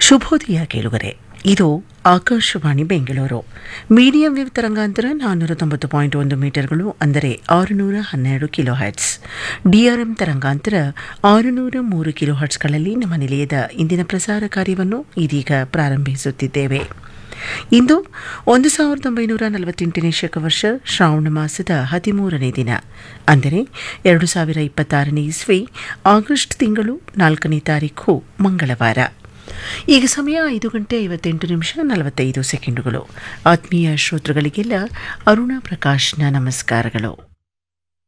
ಶುಭೋದಯ ಕೇಳುಗರೆ ಇದು ಆಕಾಶವಾಣಿ ಬೆಂಗಳೂರು ಮೀಡಿಯಂ ವೇವ್ ತರಂಗಾಂತರ ನಾನ್ನೂರ ತೊಂಬತ್ತು ಪಾಯಿಂಟ್ ಒಂದು ಮೀಟರ್ಗಳು ಅಂದರೆ ಆರುನೂರ ಹನ್ನೆರಡು ಕಿಲೋ ಹರ್ಟ್ಸ್ ಡಿಆರ್ಎಂ ತರಂಗಾಂತರ ಆರುನೂರ ಮೂರು ಕಿಲೋ ಹರ್ಟ್ಸ್ಗಳಲ್ಲಿ ನಮ್ಮ ನಿಲಯದ ಇಂದಿನ ಪ್ರಸಾರ ಕಾರ್ಯವನ್ನು ಇದೀಗ ಪ್ರಾರಂಭಿಸುತ್ತಿದ್ದೇವೆ ಇಂದು ಒಂದು ಸಾವಿರದ ಒಂಬೈನೂರ ನಲವತ್ತೆಂಟನೇ ಶಕವರ್ಷ ಶ್ರಾವಣ ಮಾಸದ ಹದಿಮೂರನೇ ದಿನ ಅಂದರೆ ಎರಡು ಸಾವಿರ ಇಪ್ಪತ್ತಾರನೇ ಇಸ್ವಿ ಆಗಸ್ಟ್ ತಿಂಗಳು ನಾಲ್ಕನೇ ತಾರೀಖು ಮಂಗಳವಾರ ಈಗ ಸಮಯ ಐದು ಗಂಟೆ ಐವತ್ತೆಂಟು ನಿಮಿಷ ನಲವತ್ತೈದು ಸೆಕೆಂಡುಗಳು ಆತ್ಮೀಯ ಶ್ರೋತೃಗಳಿಗೆಲ್ಲ ಅರುಣಾ ಪ್ರಕಾಶ್ನ ನಮಸ್ಕಾರಗಳು